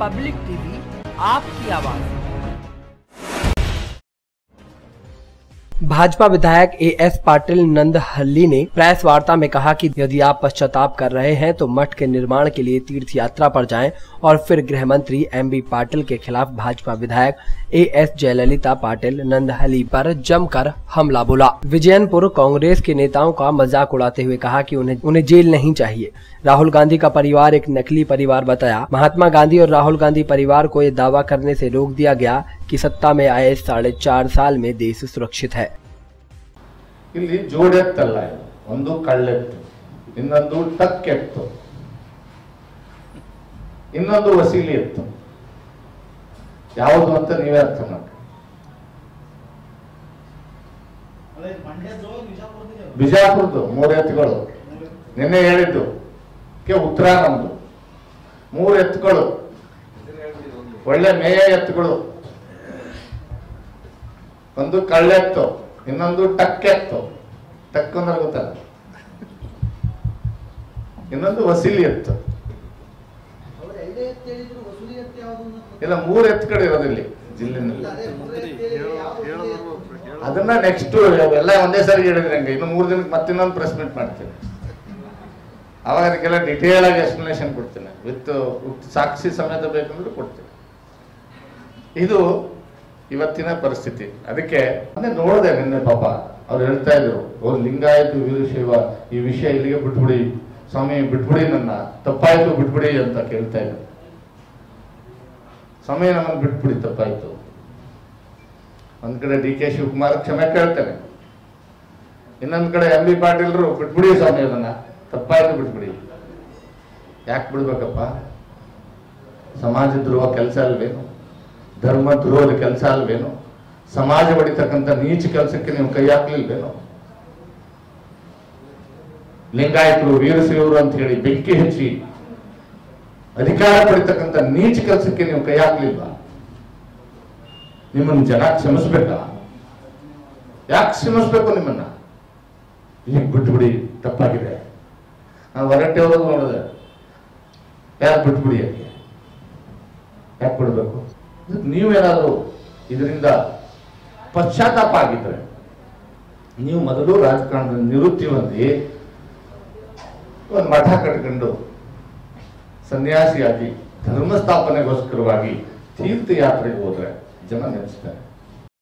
public TV आपकी आवाज भाजपा विधायक ए एस पाटिल नंदहल्ली ने प्रेस वार्ता में कहा कि यदि आप पश्चाताप कर रहे हैं तो मठ के निर्माण के लिए तीर्थ यात्रा पर जाएं और फिर गृह मंत्री एम बी पाटिल के खिलाफ भाजपा विधायक ए एस जयललिता पाटिल नंदहली पर जमकर हमला बोला विजयनपुर कांग्रेस के नेताओं का मजाक उड़ाते हुए कहा कि उन्हें उन्हें जेल नहीं चाहिए राहुल गांधी का परिवार एक नकली परिवार बताया महात्मा गांधी और राहुल गांधी परिवार को ये दावा करने से रोक दिया गया कि सत्ता में आए साढ़े चार साल में देश सुरक्षित है ಇಲ್ಲಿ ಜೋಡೆತ್ತಲ್ಲ ಇದು ಒಂದು ಕಳ್ಳೆತ್ತು ಇನ್ನೊಂದು ಟಕ್ಕೆತ್ತು ಇನ್ನೊಂದು ವಸೀಲಿ ಎತ್ತು ಯಾವುದು ಅಂತ ನೀವೇ ಅರ್ಥ ಮಾಡಿ ಬಿಜಾಪುರದ್ದು ಮೂರು ಎತ್ತುಗಳು ನಿನ್ನೆ ಹೇಳಿದ್ದು ಕೆ ಉತ್ತರ ನಮ್ದು ಮೂರು ಎತ್ತುಗಳು ಒಳ್ಳೆ ಮೇಯ ಎತ್ತುಗಳು ಒಂದು ಕಳ್ಳೆತ್ತು ಇನ್ನೊಂದು ಟಕ್ಕೆತ್ತು ಟಕ್ ಅಂದ್ರೆ ಗೊತ್ತಲ್ಲ ಇನ್ನೊಂದು ವಸೀಲಿ ಎತ್ತು ಇಲ್ಲ ಮೂರು ಎತ್ತುಗಳು ಇರೋದಿಲ್ಲಿ ಜಿಲ್ಲೆನಲ್ಲಿ ಅದನ್ನ ನೆಕ್ಸ್ಟ್ ಎಲ್ಲ ಒಂದೇ ಸಾರಿ ಹೇಳಿದ್ರೆ ಹಂಗೆ ಇನ್ನು ಮೂರು ದಿನಕ್ಕೆ ಮತ್ತಿನ್ನೊಂದು ಪ್ರೆಸ್ ಮೀಟ್ ಮಾಡ್ತೀನಿ ಅವಾಗ ಅದಕ್ಕೆಲ್ಲ ಡಿಟೇಲ್ ಆಗಿ ಎಕ್ಸ್ಪ್ಲನೇಷನ್ ಕೊಡ್ತೀನಿ ವಿತ್ ಸಾಕ್ಷಿ ಸಮೇತ ಬೇಕಂದ್ರೆ ಕೊಡ್ತೀನಿ ಇದು ಇವತ್ತಿನ ಪರಿಸ್ಥಿತಿ ಅದಕ್ಕೆ ಮೊನ್ನೆ ನೋಡಿದೆ ನಿನ್ನೆ ಪಾಪ ಅವ್ರು ಹೇಳ್ತಾ ಇದ್ರು ಅವ್ರು ಲಿಂಗಾಯತು ವೀರಶೈವ ಈ ವಿಷಯ ಇಲ್ಲಿಗೆ ಬಿಟ್ಬಿಡಿ ಸ್ವಾಮಿ ಬಿಟ್ಬಿಡಿ ನನ್ನ ತಪ್ಪಾಯ್ತು ಬಿಟ್ಬಿಡಿ ಅಂತ ಕೇಳ್ತಾ ಇದ್ರು ಸ್ವಾಮಿ ನಮ್ಮನ್ನು ಬಿಟ್ಬಿಡಿ ತಪ್ಪಾಯ್ತು ಒಂದ್ ಕಡೆ ಡಿ ಕೆ ಶಿವಕುಮಾರ್ ಕ್ಷಮೆ ಕೇಳ್ತೇನೆ ಇನ್ನೊಂದ್ ಕಡೆ ಎಂ ಬಿ ಪಾಟೀಲ್ರು ಬಿಟ್ಬಿಡಿ ಸ್ವಾಮಿ ಅದನ್ನ ತಪ್ಪಾಯ್ತು ಬಿಟ್ಬಿಡಿ ಯಾಕೆ ಬಿಡ್ಬೇಕಪ್ಪ ಸಮಾಜ ದ್ರೋಹ ಕೆಲಸ ಅಲ್ವೇನು ಧರ್ಮ ದ್ರೋಹದ ಕೆಲಸ ಅಲ್ವೇನು ಸಮಾಜ ಹೊಡಿತಕ್ಕಂಥ ನೀಚ ಕೆಲಸಕ್ಕೆ ನೀವು ಕೈ ಹಾಕ್ಲಿಲ್ವೇನು ಲಿಂಗಾಯತರು ವೀರಶೈವರು ಅಂತ ಹೇಳಿ ಬೆಂಕಿ ಹಚ್ಚಿ ಅಧಿಕಾರ ಪಡಿತಕ್ಕಂಥ ನೀಚ ಕೆಲಸಕ್ಕೆ ನೀವು ಕೈ ಹಾಕ್ಲಿಲ್ವಾ ನಿಮ್ಮನ್ನು ಜನ ಕ್ಷಮಿಸ್ಬೇಕಾ ಯಾಕೆ ಕ್ಷಮಿಸ್ಬೇಕು ನಿಮ್ಮನ್ನ ಈಗ ಬಿಟ್ಬಿಡಿ ತಪ್ಪಾಗಿದೆ ನಾನು ಹೊರಟೆ ಹೋಗೋದು ನೋಡಿದೆ ಯಾರು ಬಿಟ್ಬಿಡಿ ಯಾಕೆ ಯಾಕೆ ಬಿಡ್ಬೇಕು ನೀವೇನಾದರೂ ಇದರಿಂದ ಪಶ್ಚಾತ್ತಾಪ ಆಗಿದ್ರೆ ನೀವು ಮೊದಲು ರಾಜಕಾರಣದ ನಿವೃತ್ತಿ ಹೊಂದಿ ಒಂದು ಮಠ ಕಟ್ಕೊಂಡು ಸನ್ಯಾಸಿಯಾಗಿ ಧರ್ಮ ಸ್ಥಾಪನೆಗೋಸ್ಕರವಾಗಿ ತೀರ್ಥಯಾತ್ರೆಗೆ ಹೋದ್ರೆ ಜನ ನೆನೆಸ್ತಾರೆ